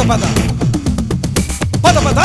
పద పద పద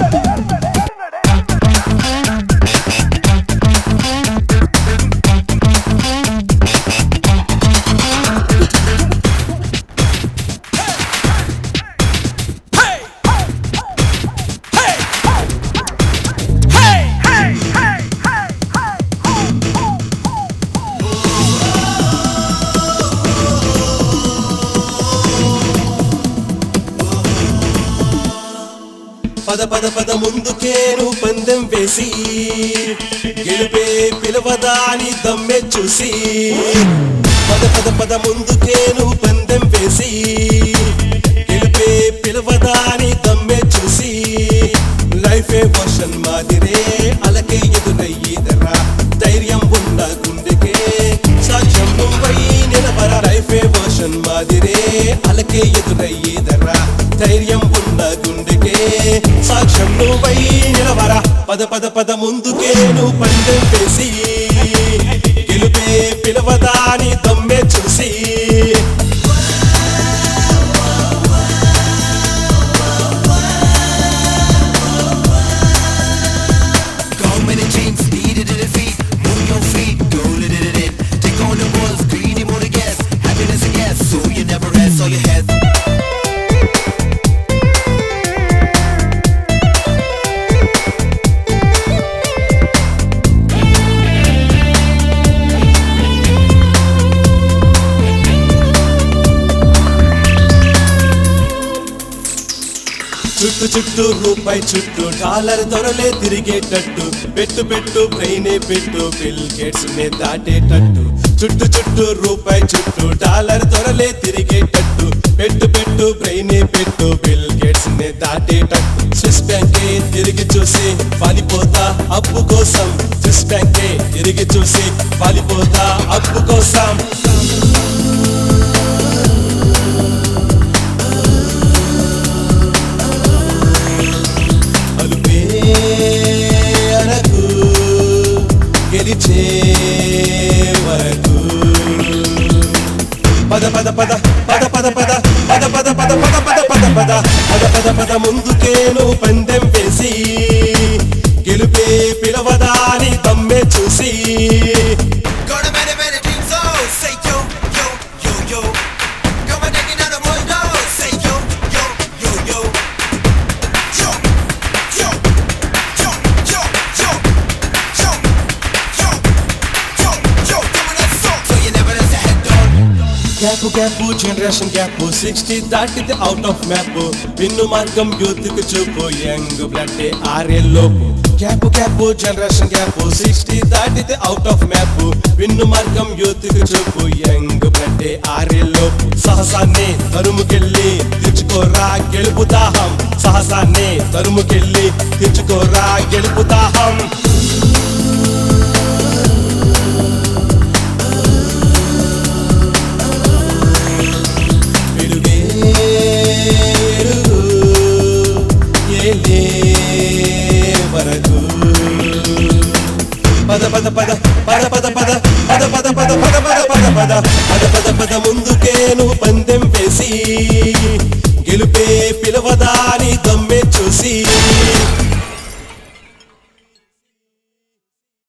పద పద పద ముందుకేను పందెం వేసి గెలుపే పిలవదా అని దమ్మె చూసి పద పద పద ముందుకేను పందెం వేసి గెలుపే పిలవదా అని దమ్మె చూసి లైఫే వర్షన్ మాదిరే అలకే ఎదురయ్యేదరా ధైర్యం ఉన్న గుండెకే సాక్ష్యం నువ్వై నిలబర లైఫే వర్షన్ మాదిరే అలకే ఎదురయ్యేదరా ధైర్యం ఉన్న గుండెకే సాక్ష్యం నువ్వై నిలవరా పద పద పద ముందుకే నువ్వు పందెం వేసి గెలుపే పిలవదా అని దమ్మె చూసి Go many dreams, needed to defeat. Move your feet, go let it in. Take on the world's greedy more to guess. Happiness a guess, so you never rest on your head. చుట్టు చుట్టూ రూపాయి చుట్టూ dollar దొరలే తిరిగేటట్టు పెట్టు పెట్టు బ్రెయినే పెట్టు bill gates నే దాటేటట్టు చుట్టు చుట్టూ రూపాయి చుట్టూ డాలర్ దొరలే తిరిగేటట్టు పెట్టు పెట్టు బ్రెయినే పెట్టు బిల్ గేట్స్ నే దాటేటట్టు స్విస్ బ్యాంకే తిరిగి చూసి వాలిపోతా అప్పు కోసం స్విస్ బ్యాంకే తిరిగి చూసి వాలిపోతా అప్పు కోసం అలుపే అరకు గెలిచే వరకు పద పద పద పద పద పద పద పద పద పద పద పద పద పద పద పద ముందుకేను పందెం వేసి గెలుపే పిలవదా అని తమ్మే చూసి Go to many, many dreams, oh, say yo, yo, yo, yo. Come on, taking out the world, oh, say yo, yo, yo, yo. Yo, yo, yo, yo, yo, yo, yo, yo, yo. Come on, let's go. So you never let your head down. Gap gap generation gap sixty దాటితే out of map విన్ను మార్గం youth కు చూపు young blood ఆరేళ్ళలోపు gap gap generation gap sixty దాటితే out of map విన్ను మార్గం youth కు చూపు యంగ్ బ్లడ్ ఆరేళ్ళలోపు సహసాన్ని తరుముకెళ్ళి తెచ్చుకోరా గెలుపు దాహం సహసాన్ని తరుముకెళ్ళి తెచ్చుకోరా గెలుపు దాహం వెలుగే ఎరుగు ఏలే వరకు పద పద పద పద పద పద పద పద పద పద పద పద పద పద పద పద ముందుకేను పందెం వేసి గెలుపే పిలవదా అని దమ్మె చూసి